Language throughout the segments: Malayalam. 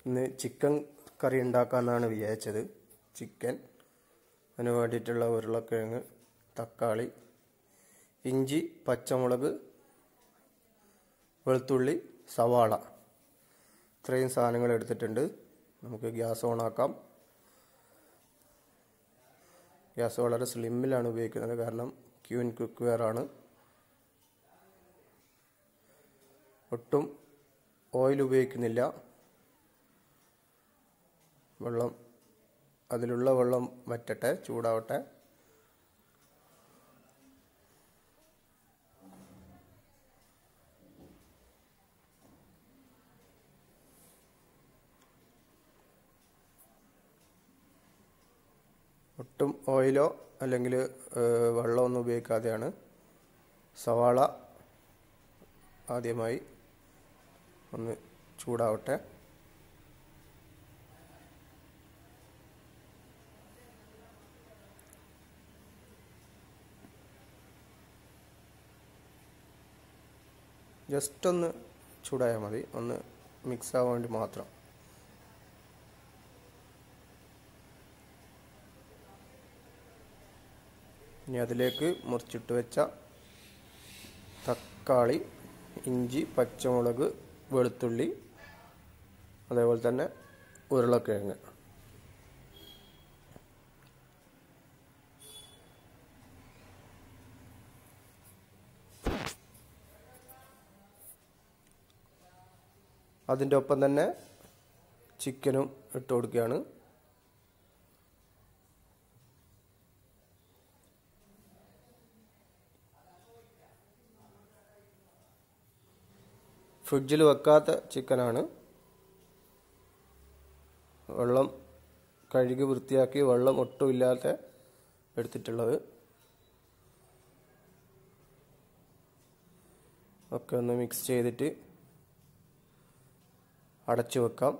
ഇന്ന് ചിക്കൻ കറി ഉണ്ടാക്കാമെന്നാണ് വിചാരിച്ചത് ചിക്കൻ അതിന് വേണ്ടിയിട്ടുള്ള ഉരുളക്കിഴങ്ങ് തക്കാളി ഇഞ്ചി പച്ചമുളക് വെളുത്തുള്ളി സവാള ഇത്രയും സാധനങ്ങൾ എടുത്തിട്ടുണ്ട് നമുക്ക് ഗ്യാസ് ഓണാക്കാം ഗ്യാസ് വളരെ സ്ലിമ്മിലാണ് ഉപയോഗിക്കുന്നത് കാരണം ക്യൂൻ കുക്ക് വെയർ ആണ് ഒട്ടും ഓയിൽ ഉപയോഗിക്കുന്നില്ല വെള്ളം അതിലുള്ള വെള്ളം വറ്റട്ടെ ചൂടാവട്ടെ ഒട്ടും ഓയിലോ അല്ലെങ്കിൽ വെള്ളമൊന്നും ഉപയോഗിക്കാതെയാണ് സവാള ആദ്യമായി ഒന്ന് ചൂടാവട്ടെ ജസ്റ്റ് ഒന്ന് ചൂടായാൽ മതി ഒന്ന് മിക്സ് ആവാൻ വേണ്ടി മാത്രം ഇനി അതിലേക്ക് മുറിച്ചിട്ട് വെച്ച തക്കാളി ഇഞ്ചി പച്ചമുളക് വെളുത്തുള്ളി അതേപോലെ തന്നെ ഉരുളക്കിഴങ്ങ് അതിൻ്റെ ഒപ്പം തന്നെ ചിക്കനും ഇട്ട് കൊടുക്കുകയാണ് ഫ്രിഡ്ജിൽ വെക്കാത്ത ചിക്കനാണ് വെള്ളം കഴുകി വൃത്തിയാക്കി വെള്ളം ഒട്ടുമില്ലാത്ത എടുത്തിട്ടുള്ളത് ഒക്കെ ഒന്ന് മിക്സ് ചെയ്തിട്ട് അടച്ചു വെക്കാം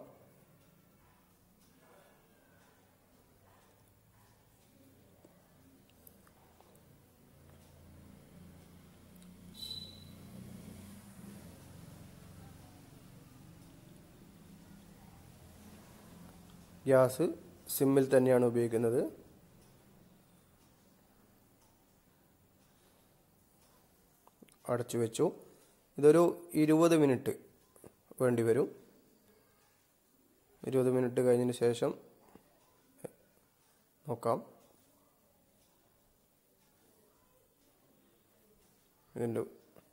ഗ്യാസ് സിമ്മിൽ തന്നെയാണ് ഉപയോഗിക്കുന്നത് അടച്ചു വെച്ചു ഇതൊരു ഇരുപത് മിനിറ്റ് വേണ്ടി വരും ഇരുപത് മിനിറ്റ് കഴിഞ്ഞതിന് ശേഷം നോക്കാം ഇതിൻ്റെ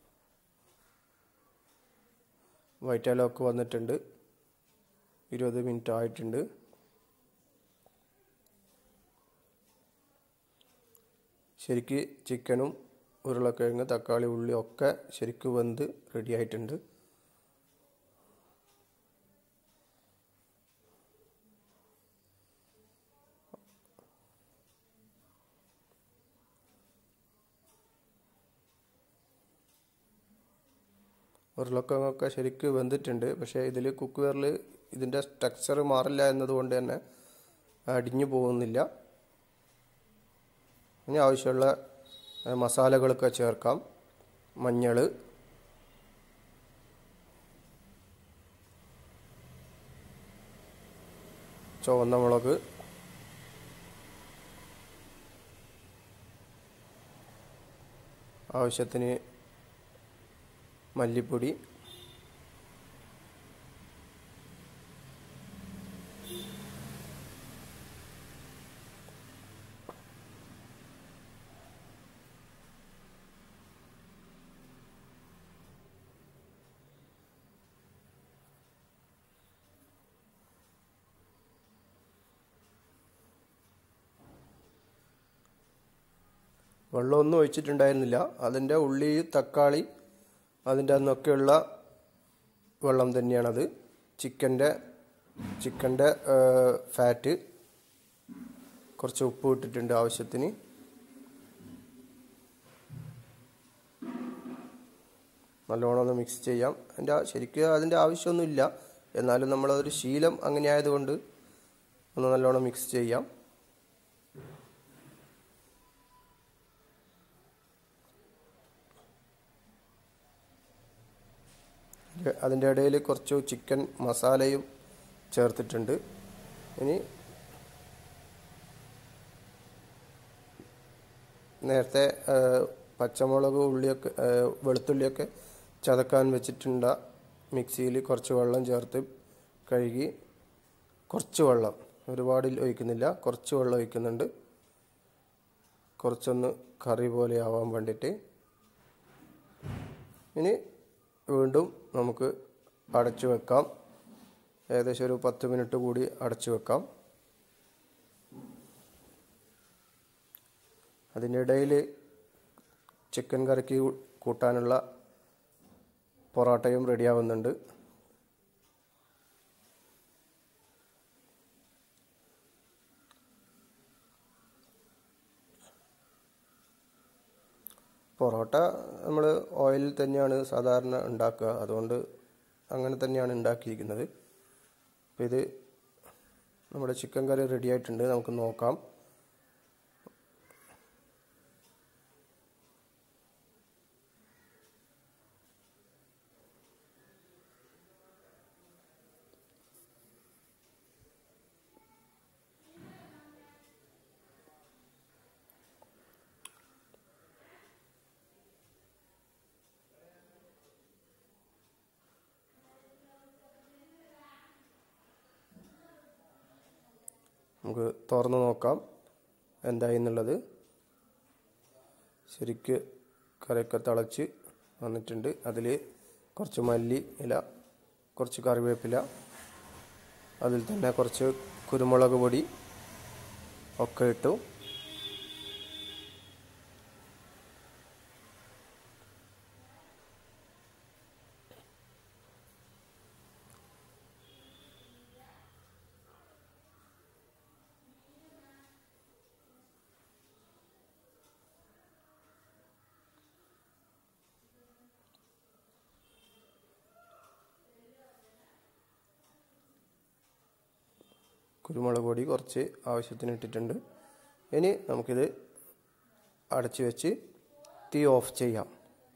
വൈറ്റാലൊക്കെ വന്നിട്ടുണ്ട് ഇരുപത് മിനിറ്റ് ആയിട്ടുണ്ട് ശരിക്ക് ചിക്കനും ഉരുളക്കിഴങ്ങ് തക്കാളി ഉള്ളി ഒക്കെ ശരിക്ക് വെന്ത് റെഡി ആയിട്ടുണ്ട് ഉരുളക്കിഴങ്ങൊക്കെ ശരിക്ക് വെന്തിട്ടുണ്ട് പക്ഷേ ഇതിൽ കുക്ക് വെയറിൽ ഇതിൻ്റെ സ്ട്രക്ചർ മാറില്ല എന്നതുകൊണ്ട് തന്നെ അടിഞ്ഞു പോകുന്നില്ല ഇനി ആവശ്യമുള്ള മസാലകളൊക്കെ ചേർക്കാം മഞ്ഞൾ ചുവന്ന മുളക് ആവശ്യത്തിന് മല്ലിപ്പൊടി വെള്ളമൊന്നും ഒഴിച്ചിട്ടുണ്ടായിരുന്നില്ല അതിൻ്റെ ഉള്ളി തക്കാളി അതിൻ്റെ അന്നൊക്കെയുള്ള വെള്ളം തന്നെയാണത് ചിക്കൻ്റെ ചിക്കൻ്റെ ഫാറ്റ് കുറച്ച് ഉപ്പ് ഇട്ടിട്ടുണ്ട് ആവശ്യത്തിന് നല്ലോണം ഒന്ന് മിക്സ് ചെയ്യാം അതിൻ്റെ ശരിക്കും അതിൻ്റെ ആവശ്യമൊന്നുമില്ല എന്നാലും നമ്മളതൊരു ശീലം അങ്ങനെ ആയതുകൊണ്ട് ഒന്ന് നല്ലോണം മിക്സ് ചെയ്യാം അതിൻ്റെ ഇടയിൽ കുറച്ച് ചിക്കൻ മസാലയും ചേർത്തിട്ടുണ്ട് ഇനി നേരത്തെ ആ, പച്ചമുളക് ഉള്ളിയൊക്കെ ആ, വെളുത്തുള്ളിയൊക്കെ ചതക്കാൻ വെച്ചിട്ടുണ്ട മിക്സിയിൽ കുറച്ച് വെള്ളം ചേർത്ത് കഴുകി കുറച്ച് വെള്ളം ഒരുപാട് ഒഴിക്കുന്നില്ല കുറച്ച് വെള്ളം ഒഴിക്കുന്നുണ്ട് കുറച്ചൊന്ന് കറി പോലെ ആവാൻ വേണ്ടിയിട്ട് ഇനി വീണ്ടും നമുക്ക് അടച്ചു വെക്കാം ഏകദേശം ഒരു പത്ത് മിനിറ്റ് കൂടി അടച്ചു വെക്കാം അതിനിടയിൽ ചിക്കൻ കറിക്ക് കൂട്ടാനുള്ള പൊറോട്ടയും റെഡിയാവുന്നുണ്ട് പൊറോട്ട നമ്മൾ ഓയിലിൽ തന്നെയാണ് സാധാരണ ഉണ്ടാക്കുക അതുകൊണ്ട് അങ്ങനെ തന്നെയാണ് ഉണ്ടാക്കിയിരിക്കുന്നത് അപ്പോൾ ഇത് നമ്മുടെ ചിക്കൻ കറി റെഡി ആയിട്ടുണ്ട് നമുക്ക് നോക്കാം നമുക്ക് തുറന്ന് നോക്കാം എന്തായി എന്നുള്ളത് ശരിക്ക് കറിയൊക്കെ തിളച്ച് വന്നിട്ടുണ്ട് അതിൽ കുറച്ച് മല്ലി ഇല കുറച്ച് കറിവേപ്പില അതിൽ തന്നെ കുറച്ച് കുരുമുളക് പൊടി ഒക്കെ ഇട്ടു കുരുമുളക് പൊടി കുറച്ച് ആവശ്യത്തിന് ഇട്ടിട്ടുണ്ട് ഇനി നമുക്കിത് അടച്ചു വെച്ച് തീ ഓഫ് ചെയ്യാം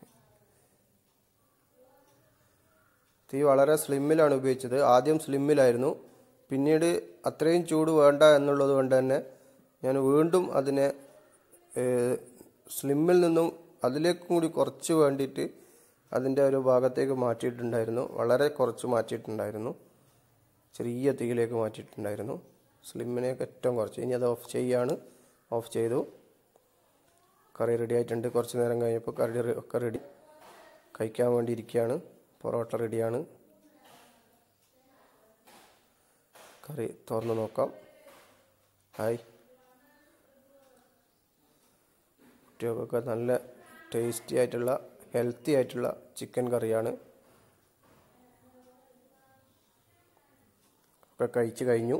തീ വളരെ സ്ലിമ്മിലാണ് ഉപയോഗിച്ചത് ആദ്യം സ്ലിമ്മിലായിരുന്നു പിന്നീട് അത്രയും ചൂട് വേണ്ട എന്നുള്ളത് കൊണ്ട് തന്നെ ഞാൻ വീണ്ടും അതിനെ ഏഹ്, സ്ലിമ്മിൽ നിന്നും അതിലേക്കും കൂടി കുറച്ച് വേണ്ടിയിട്ട് അതിൻ്റെ ഒരു ഭാഗത്തേക്ക് മാറ്റിയിട്ടുണ്ടായിരുന്നു വളരെ കുറച്ച് മാറ്റിയിട്ടുണ്ടായിരുന്നു ചെറിയ തീയിലേക്ക് മാറ്റിയിട്ടുണ്ടായിരുന്നു സ്ലിമ്മിനെയൊക്കെ ഏറ്റവും കുറച്ച് ഇനി അത് ഓഫ് ചെയ്യാണ് ഓഫ് ചെയ്തു കറി റെഡി ആയിട്ടുണ്ട് കുറച്ച് നേരം കഴിഞ്ഞപ്പോൾ കറി റെ- ഒക്കെ റെഡി കഴിക്കാൻ വേണ്ടി ഇരിക്കുകയാണ് പൊറോട്ട റെഡിയാണ് കറി തുറന്ന് നോക്കാം ഹായ് കുട്ടികൾക്കൊക്കെ നല്ല ടേസ്റ്റി ആയിട്ടുള്ള ഹെൽത്തി ആയിട്ടുള്ള ചിക്കൻ കറിയാണ് ഒക്കെ കഴിച്ച് കഴിഞ്ഞു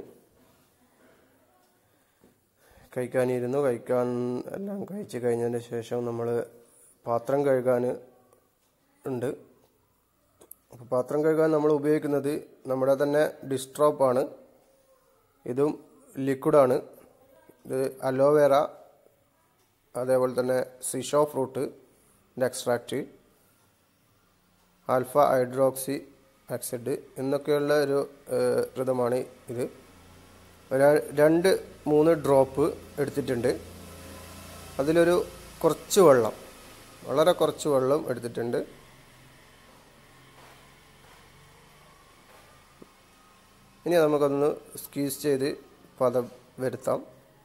കഴിക്കാനിരുന്നു കഴിക്കാൻ എല്ലാം കഴിച്ച് കഴിഞ്ഞതിന് ശേഷം നമ്മൾ പാത്രം കഴുകാൻ ഉണ്ട് അപ്പോൾ പാത്രം കഴുകാൻ നമ്മൾ ഉപയോഗിക്കുന്നത് നമ്മുടെ തന്നെ ഡിസ്ട്രോപ്പാണ് ഇതും ലിക്വിഡാണ് ഇത് അലോവേറ അതേപോലെ തന്നെ സിഷോ fruit extract alpha hydroxy acid എന്നൊക്കെയുള്ള ഒരു ഏഹ്, ഘൃതമാണ് ഇത് ഒരു രണ്ട് മൂന്ന് ഡ്രോപ്പ് എടുത്തിട്ടുണ്ട് അതിലൊരു കുറച്ച് വെള്ളം വളരെ കുറച്ച് വെള്ളം എടുത്തിട്ടുണ്ട് ഇനി നമുക്കൊന്ന് സ്ക്വീസ് ചെയ്ത് പദം വരുത്താം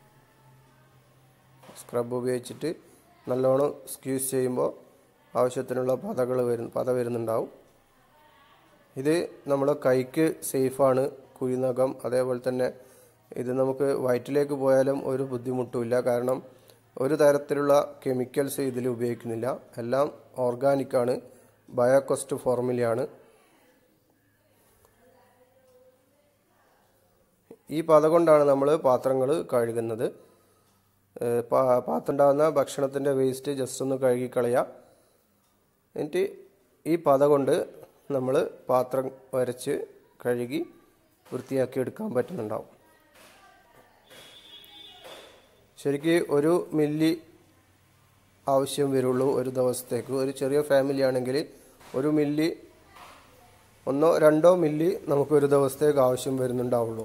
സ്ക്രബ് ഉപയോഗിച്ചിട്ട് നല്ലോണം സ്ക്വീസ് ചെയ്യുമ്പോൾ ആവശ്യത്തിനുള്ള പതകൾ വരും പത വരുന്നുണ്ടാവും ഇത് നമ്മുടെ കൈക്ക് സേഫാണ് കുഴിനകം അതേപോലെ തന്നെ ഇത് നമുക്ക് വയറ്റിലേക്ക് പോയാലും ഒരു ബുദ്ധിമുട്ടുമില്ല കാരണം ഒരു തരത്തിലുള്ള കെമിക്കൽസ് ഇതിൽ ഉപയോഗിക്കുന്നില്ല എല്ലാം ഓർഗാനിക്കാണ് ബയോകൊസ്റ്റ് ഫോർമുലയാണ് ഈ പത കൊണ്ടാണ് നമ്മൾ പാത്രങ്ങൾ കഴുകുന്നത് ഏഹ് പാ- പാത്രം ഉണ്ടാകുന്ന ഭക്ഷണത്തിൻ്റെ വേസ്റ്റ് ജസ്റ്റ് ഒന്ന് കഴുകി കളയാം എന്നിട്ട് ഈ പത കൊണ്ട് നമ്മൾ പാത്രം വരച്ച് കഴുകി വൃത്തിയാക്കി എടുക്കാൻ പറ്റുന്നുണ്ടാവും ശരിക്ക് ഒരു മില്ലി ആവശ്യം വരുള്ളൂ ഒരു ദിവസത്തേക്ക് ഒരു ചെറിയ ഫാമിലി ആണെങ്കിൽ ഒരു മില്ലി ഒന്നോ രണ്ടോ മില്ലി നമുക്ക് ഒരു ദിവസത്തേക്ക് ആവശ്യം വരുന്നുണ്ടാവുള്ളൂ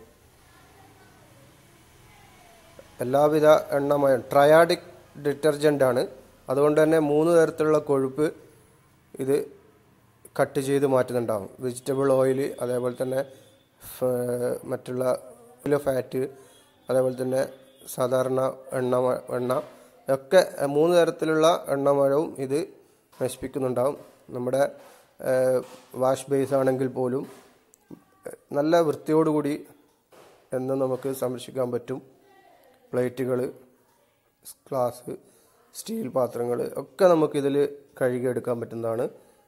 എല്ലാവിധ എണ്ണമയം ട്രയാഡിക് ഡിറ്റർജൻ്റ് ആണ് അതുകൊണ്ട് തന്നെ മൂന്ന് തരത്തിലുള്ള കൊഴുപ്പ് ഇത് കട്ട് ചെയ്ത് മാറ്റുന്നുണ്ടാവും വെജിറ്റബിൾ ഓയിൽ അതേപോലെ തന്നെ ഫ- മറ്റുള്ള ഫാറ്റ് അതേപോലെ തന്നെ സാധാരണ എണ്ണ എണ്ണ ഒക്കെ മൂന്ന് തരത്തിലുള്ള എണ്ണമഴവും ഇത് നശിപ്പിക്കുന്നുണ്ടാവും നമ്മുടെ വാഷ് ബേസ് ആണെങ്കിൽ പോലും നല്ല വൃത്തിയോടുകൂടി എന്ന് നമുക്ക് സംരക്ഷിക്കാൻ പറ്റും പ്ലേറ്റുകൾ ഗ്ലാസ് സ്റ്റീൽ പാത്രങ്ങൾ ഒക്കെ നമുക്കിതിൽ കഴുകിയെടുക്കാൻ പറ്റുന്നതാണ്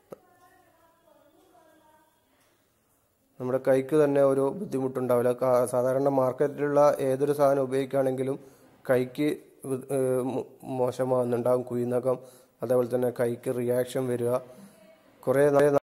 നമ്മുടെ കൈക്ക് തന്നെ ഒരു ബുദ്ധിമുട്ടുണ്ടാവില്ല കാ- സാധാരണ മാർക്കറ്റിലുള്ള ഏതൊരു സാധനം ഉപയോഗിക്കുകയാണെങ്കിലും കൈക്ക് വൃ- ഏഹ് മോ- മോശമാകുന്നുണ്ടാകും കുയിനകം അതേപോലെ തന്നെ കൈക്ക് റിയാക്ഷൻ വരിക കുറേ